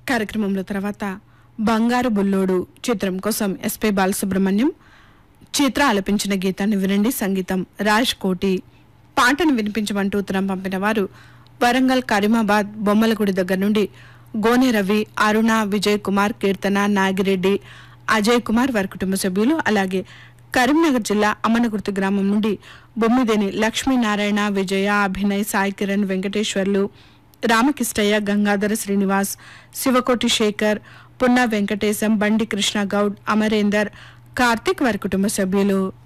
కార్యక్రమంలో తర్వాత బంగారు బుల్లోడు చిత్రం కోసం ఎస్పి బాలసుబ్రహ్మణ్యం చిత్ర ఆలపించిన గీతాన్ని వినండి సంగీతం రాజ్ కోటి పాటను వినిపించమంటూ ఉత్తరం పంపిన వారు వరంగల్ కరీమాబాద్ బొమ్మలగుడి దగ్గర నుండి గోనె రవి అరుణ విజయ్ కుమార్ కీర్తన నాగిరెడ్డి అజయ్ కుమార్ వారి కుటుంబ సభ్యులు అలాగే కరీంనగర్ జిల్లా అమ్మనగుర్తి గ్రామం నుండి బొమ్మిదేని లక్ష్మీనారాయణ విజయ అభినయ్ సాయి కిరణ్ వెంకటేశ్వర్లు రామకిష్టయ్య గంగాధర శ్రీనివాస్ శివకోటి శేఖర్ పున్న వెంకటేశం బండి కృష్ణ గౌడ్ అమరేందర్ కార్తిక్ వారి కుటుంబ సభ్యులు